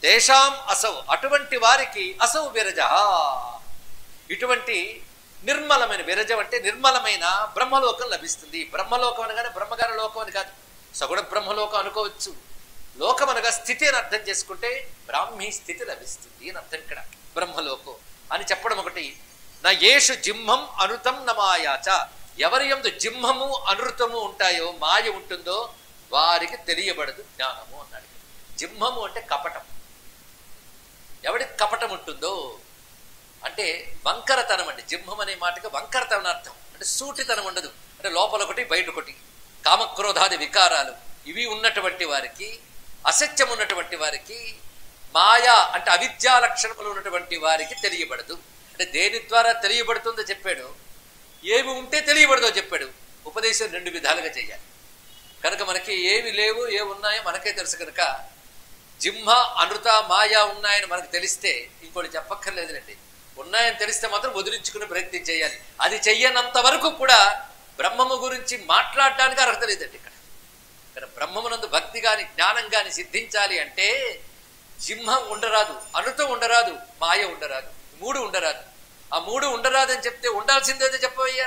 తేషాం అసౌ అటువంటి వారికి అసౌ విరజ ఇటువంటి నిర్మలమైన విరజం అంటే నిర్మలమైన బ్రహ్మలోకం లభిస్తుంది బ్రహ్మలోకం అనగానే బ్రహ్మగారి లోకం అని కాదు సగుణ బ్రహ్మలోకం అనుకోవచ్చు లోకం అనగా స్థితి అని అర్థం చేసుకుంటే బ్రాహ్మీ స్థితి లభిస్తుంది అని అర్థం ఇక్కడ బ్రహ్మలోకం అని చెప్పడం ఒకటి నా యేషు జింహం అనుతం నమాయాచ ఎవరి ఎందు జింహము అనృతము ఉంటాయో మాయ ఉంటుందో వారికి తెలియబడదు జ్ఞానము అన్నాడు జింహము అంటే కపటం ఎవడికి కపటం ఉంటుందో అంటే వంకరతనం అండి జింహం అనే మాటకి వంకరతనం అని అర్థం అంటే సూటితనం ఉండదు అంటే లోపల ఒకటి బయట ఒకటి కామక్రోధాది వికారాలు ఇవి ఉన్నటువంటి వారికి అసత్యం ఉన్నటువంటి వారికి మాయా అంటే అవిద్యా లక్షణములు ఉన్నటువంటి వారికి తెలియబడదు అంటే దేని ద్వారా తెలియబడుతుందో చెప్పాడు ఏమి ఉంటే తెలియబడదో చెప్పాడు ఉపదేశం రెండు విధాలుగా చేయాలి కనుక మనకి ఏమి లేవు ఏ ఉన్నాయో మనకే తెలుసు కనుక జింహ అనృత మాయా ఉన్నాయని మనకు తెలిస్తే ఇంకోటి చెప్పక్కర్లేదులేండి ఉన్నాయని తెలిస్తే మాత్రం వదిలించుకునే ప్రయత్నం చేయాలి అది చెయ్యనంత వరకు కూడా బ్రహ్మము గురించి మాట్లాడడానికి అర్హత లేదండి ఇక్కడ ఇక్కడ బ్రహ్మమునందు భక్తి గాని జ్ఞానం గాని సిద్ధించాలి అంటే సింహం ఉండరాదు అనుతం ఉండరాదు మాయ ఉండరాదు మూడు ఉండరాదు ఆ మూడు ఉండరాదు అని చెప్తే ఉండాల్సిందేదో చెప్పవయ్యా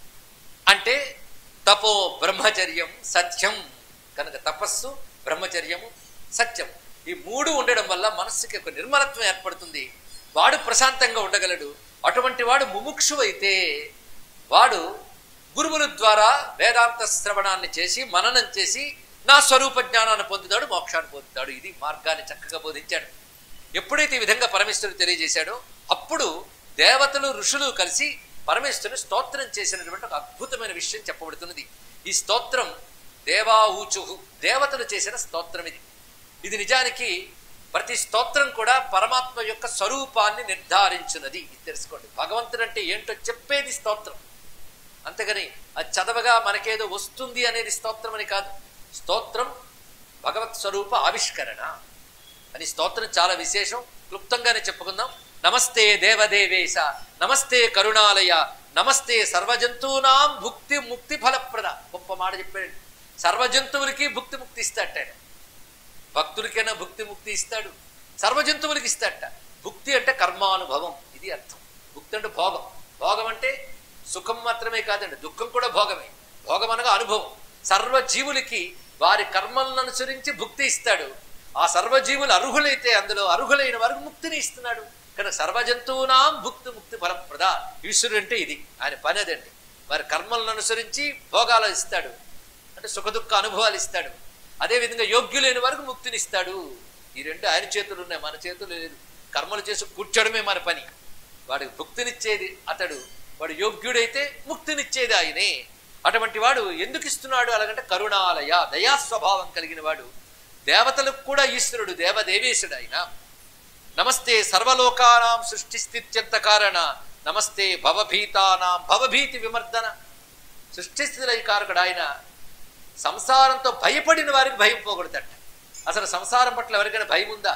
అంటే తపో బ్రహ్మచర్యం సత్యం కనుక తపస్సు బ్రహ్మచర్యము సత్యం ఈ మూడు ఉండడం వల్ల మనస్సుకి ఒక నిర్మలత్వం ఏర్పడుతుంది వాడు ప్రశాంతంగా ఉండగలడు అటువంటి వాడు ముముక్షు అయితే వాడు గురువుల ద్వారా వేదాంత శ్రవణాన్ని చేసి మననం చేసి నా స్వరూప జ్ఞానాన్ని పొందుతాడు మోక్షాన్ని పొందుతాడు ఇది మార్గాన్ని చక్కగా బోధించాడు ఎప్పుడైతే ఈ విధంగా పరమేశ్వరుడు తెలియజేశాడో అప్పుడు దేవతలు ఋషులు కలిసి పరమేశ్వరుని స్తోత్రం చేసినటువంటి ఒక అద్భుతమైన విషయం చెప్పబడుతున్నది ఈ స్తోత్రం దేవా ఊచుహు దేవతలు చేసిన స్తోత్రం ఇది ఇది నిజానికి ప్రతి స్తోత్రం కూడా పరమాత్మ యొక్క స్వరూపాన్ని నిర్ధారించున్నది ఇది తెలుసుకోండి భగవంతుడు అంటే ఏంటో చెప్పేది స్తోత్రం అంతేగాని అది చదవగా మనకేదో వస్తుంది అనేది స్తోత్రం అని కాదు స్తోత్రం భగవత్ స్వరూప ఆవిష్కరణ అని స్తోత్రం చాలా విశేషం క్లుప్తంగానే చెప్పుకుందాం నమస్తే దేవదేవేశ నమస్తే కరుణాలయ నమస్తే సర్వజంతువునాం భుక్తి ముక్తి ఫలప్రద గొప్ప మాట చెప్పాడు సర్వజంతువులకి భుక్తి ముక్తి ఇస్తాడట ఆయన భక్తులకైనా భుక్తి ముక్తి ఇస్తాడు సర్వజంతువులకి ఇస్తాడట భుక్తి అంటే కర్మానుభవం ఇది అర్థం భుక్తి అంటే భోగం భోగం అంటే సుఖం మాత్రమే కాదండి దుఃఖం కూడా భోగమే భోగం అనగా అనుభవం సర్వజీవులకి వారి కర్మలను అనుసరించి భుక్తి ఇస్తాడు ఆ సర్వజీవులు అర్హులైతే అందులో అర్హులైన వారికి ముక్తిని ఇస్తున్నాడు కనుక సర్వజంతువునాం భుక్తి ముక్తి ఫలప్రద ఈశ్వరుడు అంటే ఇది ఆయన పని అదండి వారి కర్మలను అనుసరించి భోగాలు ఇస్తాడు అంటే సుఖదుఖ అనుభవాలు ఇస్తాడు అదేవిధంగా యోగ్యులైన వరకు ముక్తిని ఇస్తాడు ఈ రెండు ఆయన చేతులు ఉన్నాయి మన చేతులు లేదు కర్మలు చేసి కూర్చోడమే మన పని వాడికి భుక్తినిచ్చేది అతడు వాడు యోగ్యుడైతే ముక్తినిచ్చేది ఆయనే అటువంటి వాడు ఎందుకు ఇస్తున్నాడు అలాగంటే కరుణాలయ దయా స్వభావం కలిగిన వాడు దేవతలకు కూడా ఈశ్వరుడు దేవదేవేశుడు ఆయన నమస్తే సర్వలోకానాం సృష్టి స్థిత్యంత కారణ నమస్తే భవభీతానాం భవభీతి విమర్దన సృష్టి స్థితిలై కారకుడు ఆయన సంసారంతో భయపడిన వారికి భయం పోగొడతాడు అసలు సంసారం పట్ల ఎవరికైనా భయం ఉందా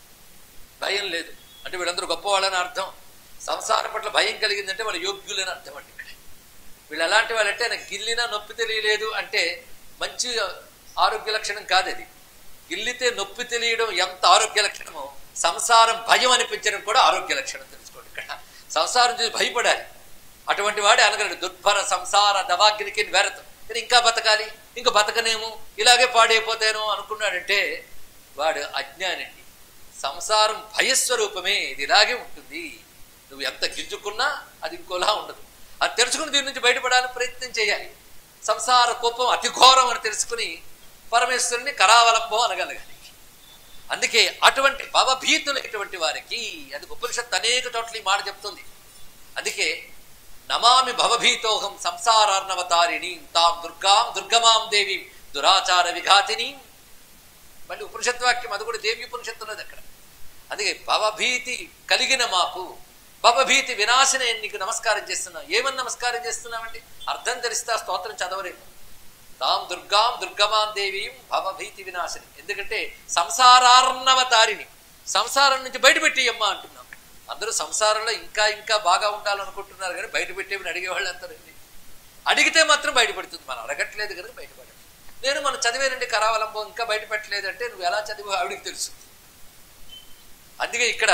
భయం లేదు అంటే వీళ్ళందరూ గొప్పవాళ్ళని అర్థం సంసారం పట్ల భయం కలిగిందంటే వాళ్ళు యోగ్యులని అర్థం అండి ఇక్కడ వీళ్ళు ఎలాంటి వాళ్ళంటే నాకు గిల్లినా నొప్పి తెలియలేదు అంటే మంచి ఆరోగ్య లక్షణం కాదు అది గిల్లితే నొప్పి తెలియడం ఎంత ఆరోగ్య లక్షణమో సంసారం భయం అనిపించడం కూడా ఆరోగ్య లక్షణం తెలుసుకోండి ఇక్కడ సంసారం చూసి భయపడాలి అటువంటి వాడే అనగలడు దుర్భర సంసార దవాగ్నికి వెరతం కానీ ఇంకా బతకాలి ఇంకా బతకనేమో ఇలాగే పాడైపోతాను అనుకున్నాడంటే వాడు అజ్ఞానండి సంసారం భయస్వరూపమే ఇది ఇలాగే ఉంటుంది నువ్వు ఎంత గింజుకున్నా అది ఇంకోలా ఉండదు అది తెలుసుకుని దీని నుంచి బయటపడాలని ప్రయత్నం చేయాలి సంసార కోపం అతి ఘోరం అని తెలుసుకుని పరమేశ్వరుని కరావలంబం అనగలగాలి అందుకే అటువంటి భవభీతులైనటువంటి వారికి అది ఉపనిషత్తు అనేక చోట్ల ఈ మాట చెప్తుంది అందుకే నమామి భవభీతోహం సంసారార్ణవతారిణి తాం దుర్గాం దుర్గమాం దేవీం దురాచార విఘాతిని మళ్ళీ ఉపనిషత్ వాక్యం అది కూడా దేవి ఉపనిషత్తు ఉన్నది అక్కడ అందుకే భవభీతి కలిగిన మాకు భవభీతి వినాశన నీకు నమస్కారం చేస్తున్నాం ఏమని నమస్కారం చేస్తున్నామండి అర్థం తెలిస్తే ఆ స్తోత్రం చదవలేము తాం దుర్గాం దుర్గమాం దేవీం భవభీతి వినాశని ఎందుకంటే సంసారార్ణవతారిణి సంసారం నుంచి బయటపెట్టి అమ్మ అంటున్నాం అందరూ సంసారంలో ఇంకా ఇంకా బాగా ఉండాలనుకుంటున్నారు కానీ బయట పెట్టేవి అడిగేవాళ్ళు అంటారండి అడిగితే మాత్రం బయటపడుతుంది మనం అడగట్లేదు కనుక బయటపడదు నేను మనం చదివేనండి కరావలంబం ఇంకా బయటపెట్టలేదు అంటే నువ్వు ఎలా చదివో ఆవిడికి తెలుసు అందుకే ఇక్కడ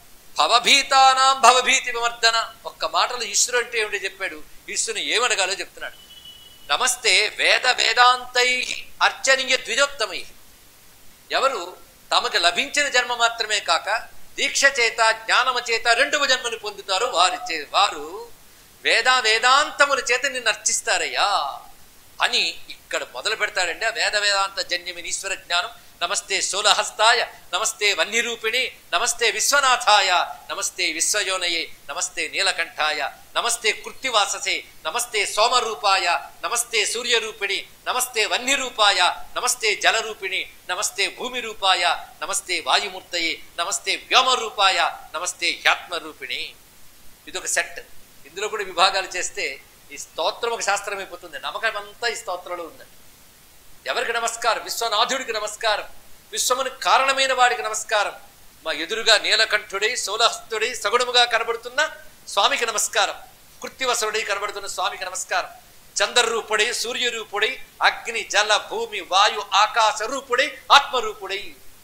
భవభీతానాం భవభీతి విమర్దన ఒక్క మాటలో ఈశ్వరు అంటే ఏమిటి చెప్పాడు ఈశ్వరుని ఏమనగాలో చెప్తున్నాడు నమస్తే వేద వేదాంతై అర్చనీయ ద్విజోత్తమై ఎవరు తమకు లభించిన జన్మ మాత్రమే కాక దీక్ష చేత జ్ఞానము చేత రెండవ జన్మను పొందుతారు వారి చే వారు వేద వేదాంతముల చేత నిన్ను అర్చిస్తారయ్యా అని ఇక్కడ మొదలు పెడతాడండి ఆ వేద వేదాంత జన్యమిని ఈశ్వర జ్ఞానం నమస్తే శూలహస్తాయ నమస్తే వన్యరూపిణి నమస్తే విశ్వనాథాయ నమస్తే విశ్వయోనయే నమస్తే నీలకంఠాయ నమస్తే కృత్తివాససే నమస్తే సోమరూపాయ నమస్తే సూర్యరూపిణి నమస్తే వన్యరూపాయ నమస్తే జలరూపిణి నమస్తే భూమి రూపాయ నమస్తే వాయుమూర్తయే నమస్తే వ్యోమరూపాయ నమస్తే హ్యాత్మరూపిణి ఇదొక సెట్ ఇందులో కూడా విభాగాలు చేస్తే ఈ స్తోత్రం ఒక శాస్త్రం అయిపోతుంది నమ్మకం అంతా ఈ స్తోత్రంలో ఉందండి ఎవరికి నమస్కారం విశ్వనాథుడికి నమస్కారం విశ్వముని కారణమైన వాడికి నమస్కారం మా ఎదురుగా నీలకంఠుడై సోలహస్తుడై సగుణముగా కనబడుతున్న స్వామికి నమస్కారం కృత్తివసరుడై కనబడుతున్న స్వామికి నమస్కారం చంద్రరూపుడై సూర్యరూపుడై అగ్ని జల భూమి వాయు ఆకాశ రూపుడై ఆత్మరూపుడై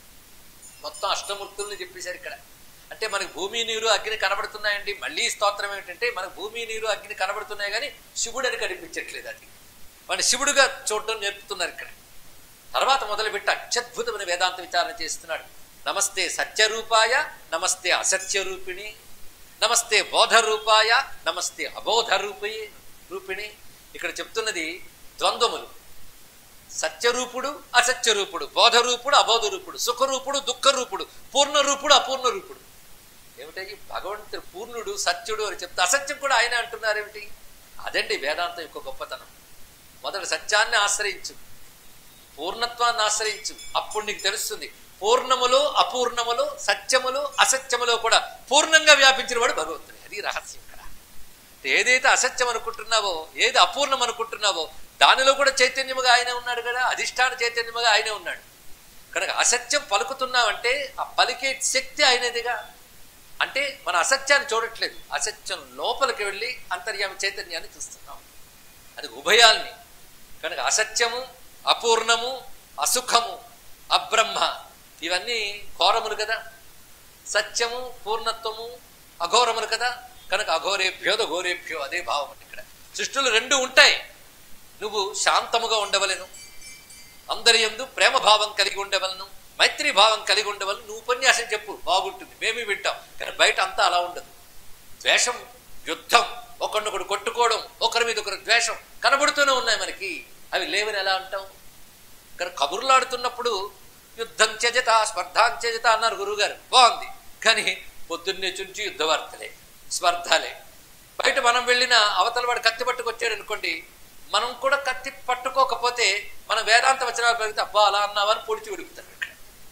మొత్తం అష్టమూర్తుల్ని చెప్పేశారు ఇక్కడ అంటే మనకు భూమి నీరు అగ్ని కనబడుతున్నాయండి మళ్ళీ స్తోత్రం ఏమిటంటే మనకు భూమి నీరు అగ్ని కనబడుతున్నాయి కానీ శివుడు అని కనిపించట్లేదు అది వాడిని శివుడుగా చూడడం నేర్పుతున్నారు ఇక్కడ తర్వాత మొదలుపెట్టి అత్యద్భుతమైన వేదాంత విచారణ చేస్తున్నాడు నమస్తే సత్యరూపాయ నమస్తే అసత్యరూపిణి నమస్తే బోధరూపాయ నమస్తే అబోధ రూపి రూపిణి ఇక్కడ చెప్తున్నది ద్వంద్వములు సత్యరూపుడు అసత్యరూపుడు బోధరూపుడు అబోధరూపుడు సుఖరూపుడు దుఃఖరూపుడు పూర్ణరూపుడు అపూర్ణరూపుడు ఏమిటి భగవంతుడు పూర్ణుడు సత్యుడు అని చెప్తే అసత్యం కూడా ఆయన అంటున్నారు ఏమిటి అదండి వేదాంతం యొక్క గొప్పతనం మొదట సత్యాన్ని ఆశ్రయించు పూర్ణత్వాన్ని ఆశ్రయించు అప్పుడు నీకు తెలుస్తుంది పూర్ణములో అపూర్ణములో సత్యములో అసత్యములో కూడా పూర్ణంగా వ్యాపించిన వాడు భగవంతుడు అది రహస్యం ఇక్కడ ఏదైతే అసత్యం అనుకుంటున్నావో ఏది అపూర్ణం అనుకుంటున్నావో దానిలో కూడా చైతన్యముగా ఆయనే ఉన్నాడు కదా అధిష్టాన చైతన్యముగా ఆయనే ఉన్నాడు కనుక అసత్యం పలుకుతున్నావంటే ఆ పలికే శక్తి ఆయనదిగా అంటే మన అసత్యాన్ని చూడట్లేదు అసత్యం లోపలికి వెళ్ళి అంతర్యామి చైతన్యాన్ని చూస్తున్నాం అది ఉభయాల్ని కనుక అసత్యము అపూర్ణము అసుఖము అబ్రహ్మ ఇవన్నీ ఘోరములు కదా సత్యము పూర్ణత్వము అఘోరములు కదా కనుక అఘోరేభ్యోద ఘోరేభ్యో అదే భావం ఇక్కడ సృష్టిలో రెండు ఉంటాయి నువ్వు శాంతముగా ఉండవలను అందరి ఎందు ప్రేమ భావం కలిగి ఉండవలను మైత్రి భావం కలిగి ఉండవలను నువ్వు ఉపన్యాసం చెప్పు బాగుంటుంది మేమే వింటాం కానీ బయట అంతా అలా ఉండదు ద్వేషం యుద్ధం ఒకరినొకడు కొట్టుకోవడం ఒకరి మీద ఒకరు ద్వేషం కనబడుతూనే ఉన్నాయి మనకి అవి లేవని ఎలా అంటాం కానీ కబుర్లాడుతున్నప్పుడు యుద్ధం త్యజత స్పర్ధాం త్యజత అన్నారు గురువుగారు బాగుంది కానీ పొద్దున్నే చుంచి యుద్ధ వార్తలే స్పర్ధలే బయట మనం వెళ్ళిన అవతల వాడు కత్తి పట్టుకొచ్చాడు అనుకోండి మనం కూడా కత్తి పట్టుకోకపోతే మన వేదాంత వచనాలు పెరిగితే అబ్బా అలా అన్నావని పొడిచి ఉడుకుతారు ఇక్కడ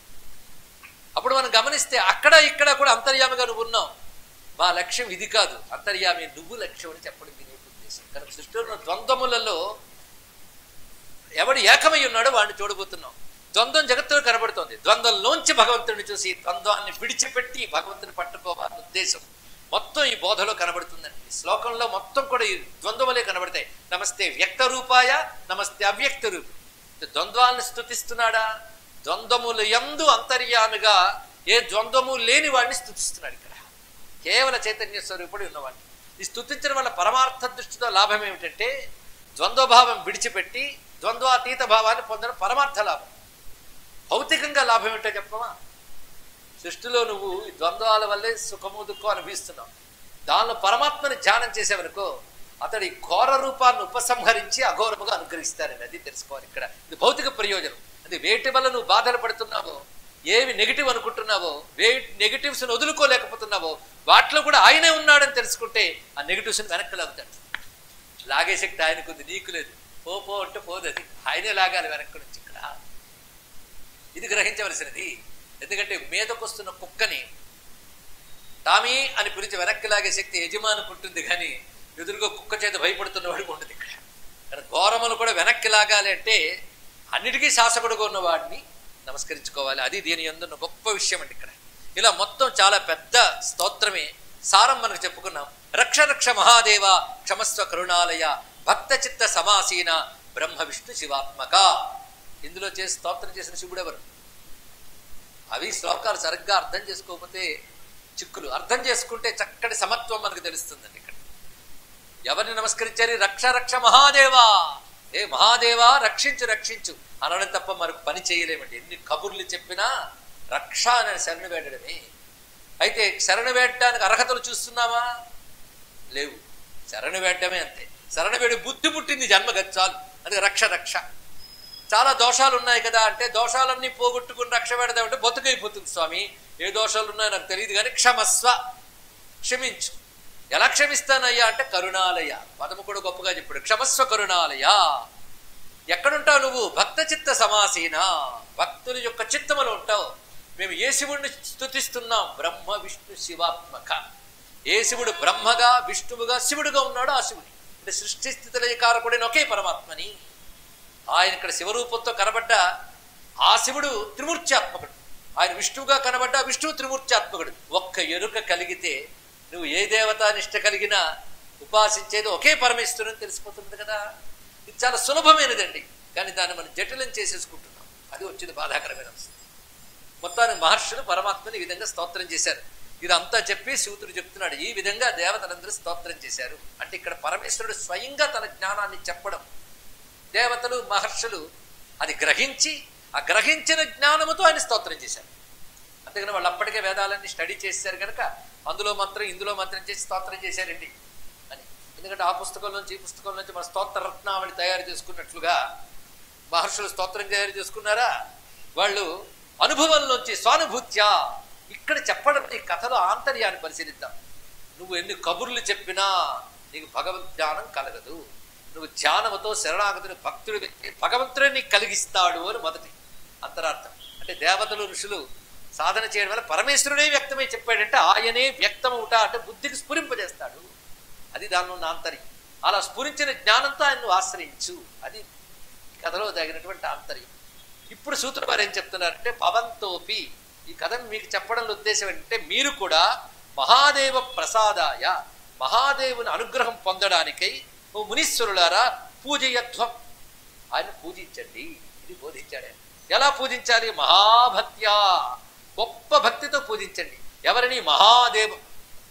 అప్పుడు మనం గమనిస్తే అక్కడ ఇక్కడ కూడా అంతర్యామిగా నువ్వు ఉన్నావు మా లక్ష్యం ఇది కాదు అంతర్యామి నువ్వు లక్ష్యం అని చెప్పడం దీని యొక్క ఉద్దేశం కనుక సృష్టిలో ఉన్న ద్వంద్వములలో ఎవడు ఏకమై ఉన్నాడో వాడిని చూడబోతున్నాం ద్వంద్వం జగత్తులో కనబడుతోంది ద్వంద్వంలోంచి భగవంతుడిని చూసి ద్వంద్వాన్ని విడిచిపెట్టి భగవంతుని పట్టుకోవాలని ఉద్దేశం మొత్తం ఈ బోధలో కనబడుతుందండి ఈ శ్లోకంలో మొత్తం కూడా ఈ ద్వంద్వములే కనబడతాయి నమస్తే వ్యక్త రూపాయ నమస్తే అవ్యక్త రూపం ద్వంద్వాలను స్థుతిస్తున్నాడా ద్వంద్వములు ఎందు అంతర్యామిగా ఏ ద్వంద్వము లేని వాడిని స్థుతిస్తున్నాడు ఇక్కడ కేవల చైతన్య స్వరూపుడు ఉన్నవాడిని ఈ స్థుతించడం వల్ల పరమార్థ దృష్టితో లాభం ఏమిటంటే ద్వంద్వభావం విడిచిపెట్టి ద్వంద్వాతీత భావాన్ని పొందడం పరమార్థ లాభం భౌతికంగా లాభం ఏమిటో చెప్పమా సృష్టిలో నువ్వు ఈ ద్వంద్వాల వల్లే సుఖము దుఃఖం అనుభవిస్తున్నావు దానిలో పరమాత్మని ధ్యానం చేసేవనుకో అతడి ఘోర రూపాన్ని ఉపసంహరించి అఘోరముగా అనుగ్రహిస్తారని అది తెలుసుకోవాలి ఇక్కడ ఇది భౌతిక ప్రయోజనం అది వేటి వల్ల నువ్వు బాధలు పడుతున్నావో ఏవి నెగిటివ్ అనుకుంటున్నావో వే నెగిటివ్స్ వదులుకోలేకపోతున్నావో వాటిలో కూడా ఆయనే ఉన్నాడని తెలుసుకుంటే ఆ నెగిటివ్స్ని వెనక్కి లాగుతాడు లాగే శక్తి ఆయనకుంది నీకు లేదు పో పో అంటే పోదు అది ఆయనే లాగాలి వెనక్కి నుంచి ఇక్కడ ఇది గ్రహించవలసినది ఎందుకంటే మీదకొస్తున్న కుక్కని టామీ అని పిలిచి వెనక్కి లాగే శక్తి యజమానికి ఉంటుంది కానీ ఎదురుగా కుక్క చేత భయపడుతున్న వాడికి ఉండదు ఇక్కడ కానీ ఘోరములు కూడా వెనక్కి లాగాలి అంటే అన్నిటికీ శాసకుడుగా ఉన్న వాడిని నమస్కరించుకోవాలి అది దీని ఎందున్న గొప్ప విషయం అండి ఇక్కడ ఇలా మొత్తం చాలా పెద్ద స్తోత్రమే సారం మనకు చెప్పుకున్నాం రక్ష రక్ష మహాదేవ క్షమస్వ కరుణాలయ భక్త చిత్త సమాసీన బ్రహ్మ విష్ణు శివాత్మక ఇందులో చేసి స్తోత్రం చేసిన శివుడు ఎవరు అవి శ్లోకాలు సరిగ్గా అర్థం చేసుకోకపోతే చిక్కులు అర్థం చేసుకుంటే చక్కటి సమత్వం మనకు తెలుస్తుందండి ఇక్కడ ఎవరిని నమస్కరించాలి రక్ష రక్ష మహాదేవా ఏ మహాదేవా రక్షించు రక్షించు అనడం తప్ప మనకు పని చేయలేమండి ఎన్ని కబుర్లు చెప్పినా రక్ష అని శరణు వేడడమే అయితే శరణు వేడడానికి అర్హతలు చూస్తున్నావా లేవు శరణు వేడమే అంతే శరణు వేడి బుద్ధి పుట్టింది జన్మ గచ్చాలు అది రక్ష రక్ష చాలా దోషాలు ఉన్నాయి కదా అంటే దోషాలన్నీ పోగొట్టుకుని రక్ష పెడదామంటే బతుకైపోతుంది స్వామి ఏ దోషాలు ఉన్నాయో నాకు తెలియదు కానీ క్షమస్వ క్షమించు ఎలా క్షమిస్తానయ్యా అంటే కరుణాలయ పదము కూడా గొప్పగా చెప్పాడు క్షమస్వ కరుణాలయ ఎక్కడుంటావు నువ్వు భక్త చిత్త సమాసీన భక్తుల యొక్క చిత్తములో ఉంటావు మేము ఏ శివుడిని స్థుతిస్తున్నాం బ్రహ్మ విష్ణు శివాత్మక ఏ శివుడు బ్రహ్మగా విష్ణువుగా శివుడుగా ఉన్నాడు ఆ శివుడి అంటే సృష్టి స్థితులయ కారకుడైన ఒకే పరమాత్మని ఆయన ఇక్కడ శివరూపంతో కనబడ్డ ఆ శివుడు త్రిమూర్త్యాత్మకుడు ఆయన విష్ణువుగా కనబడ్డ విష్ణువు త్రిమూర్త్యాత్మకుడు ఒక్క ఎరుక కలిగితే నువ్వు ఏ దేవతా నిష్ట కలిగినా ఉపాసించేది ఒకే పరమేశ్వరుని తెలిసిపోతుంది కదా ఇది చాలా సులభమైనదండి కానీ దాన్ని మనం జటిలం చేసేసుకుంటున్నాం అది వచ్చింది బాధాకరమైన అంశం మొత్తానికి మహర్షులు పరమాత్మని ఈ విధంగా స్తోత్రం చేశారు ఇదంతా చెప్పి శివుతుడు చెప్తున్నాడు ఈ విధంగా దేవతలందరూ స్తోత్రం చేశారు అంటే ఇక్కడ పరమేశ్వరుడు స్వయంగా తన జ్ఞానాన్ని చెప్పడం దేవతలు మహర్షులు అది గ్రహించి ఆ గ్రహించిన జ్ఞానముతో ఆయన స్తోత్రం చేశారు అంతేగాని వాళ్ళు అప్పటికే వేదాలన్నీ స్టడీ చేశారు కనుక అందులో మంత్రం ఇందులో మంత్రం చేసి స్తోత్రం చేశారండి అని ఎందుకంటే ఆ పుస్తకం నుంచి ఈ పుస్తకం నుంచి మన స్తోత్ర రత్నావళి తయారు చేసుకున్నట్లుగా మహర్షులు స్తోత్రం తయారు చేసుకున్నారా వాళ్ళు అనుభవంలోంచి స్వానుభూత్యా ఇక్కడ చెప్పడం ఈ కథలో ఆంతర్యాన్ని పరిశీలిద్దాం నువ్వు ఎన్ని కబుర్లు చెప్పినా నీకు భగవద్ జ్ఞానం కలగదు నువ్వు ధ్యానముతో శరణాగతిని భక్తుడు భగవంతుడే నీకు కలిగిస్తాడు అని మొదటి అంతరార్థం అంటే దేవతలు ఋషులు సాధన చేయడం వల్ల పరమేశ్వరుడే వ్యక్తమై చెప్పాడంటే ఆయనే వ్యక్తమవుట అంటే బుద్ధికి స్ఫురింపజేస్తాడు అది దానిలో ఉన్న ఆంతర్యం అలా స్ఫురించిన జ్ఞానంతో ఆయన నువ్వు ఆశ్రయించు అది కథలో తగినటువంటి ఆంతర్యం ఇప్పుడు సూత్ర వారు ఏం చెప్తున్నారంటే పవంతోపి ఈ కథను మీకు చెప్పడంలో ఉద్దేశం ఏంటంటే మీరు కూడా మహాదేవ ప్రసాదాయ మహాదేవుని అనుగ్రహం పొందడానికై ఓ మునీశ్వరులారా పూజయధ్వం ఆయన పూజించండి ఇది బోధించాడు ఆయన. ఎలా పూజించాలి మహాభక్త్యా గొప్ప భక్తితో పూజించండి ఎవరిని మహాదేవం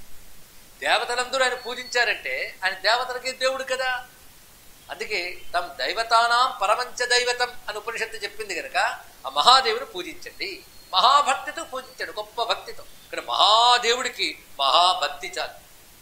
దేవతలందరూ ఆయన పూజించారంటే ఆయన దేవతలకి దేవుడు కదా అందుకే తమ దైవతానాం పరమంచ దైవతం అని ఉపనిషత్తు చెప్పింది కనుక ఆ మహాదేవుని పూజించండి మహాభక్తితో పూజించండి గొప్ప భక్తితో ఇక్కడ మహాదేవుడికి మహాభక్తి చాలు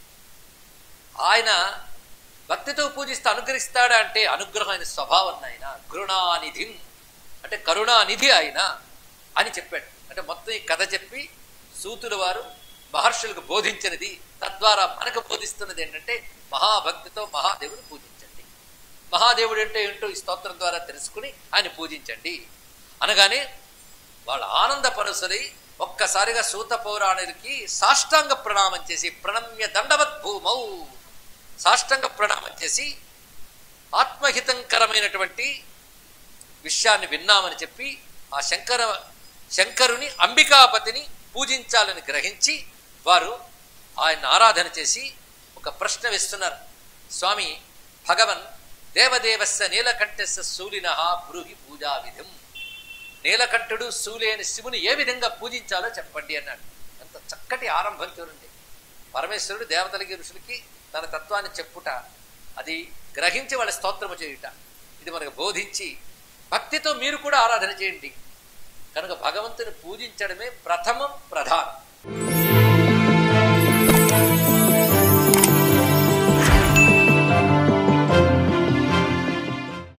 ఆయన భక్తితో పూజిస్తే అనుగ్రహిస్తాడా అంటే అనుగ్రహం ఆయన స్వభావం ఆయన కరుణానిధిం అంటే కరుణానిధి ఆయన అని చెప్పాడు అంటే మొత్తం ఈ కథ చెప్పి సూతుల వారు మహర్షులకు బోధించినది తద్వారా మనకు బోధిస్తున్నది ఏంటంటే మహాభక్తితో మహాదేవుని పూజించండి మహాదేవుడు అంటే ఏంటో ఈ స్తోత్రం ద్వారా తెలుసుకుని ఆయన పూజించండి అనగానే వాళ్ళ ఆనంద పరుసలై ఒక్కసారిగా సూత పౌరాణులకి సాష్టాంగ ప్రణామం చేసి ప్రణమ్య దండవత్ భూమౌ సాష్టాంగ ప్రణామం చేసి ఆత్మహితంకరమైనటువంటి విషయాన్ని విన్నామని చెప్పి ఆ శంకర శంకరుని అంబికాపతిని పూజించాలని గ్రహించి వారు ఆయన ఆరాధన చేసి ఒక ప్రశ్న వేస్తున్నారు స్వామి భగవన్ దేవదేవస్య నీలకంఠస్య శూలిన బ్రూహి పూజా విధం నీలకంఠుడు శూలేని శివుని ఏ విధంగా పూజించాలో చెప్పండి అన్నాడు అంత చక్కటి ఆరంభం చూడండి పరమేశ్వరుడు దేవతలకి ఋషులకి తన తత్వాన్ని చెప్పుట అది గ్రహించి వాళ్ళ స్తోత్రము చేయుట ఇది మనకు బోధించి భక్తితో మీరు కూడా ఆరాధన చేయండి కనుక భగవంతుని పూజించడమే ప్రథమం ప్రధానం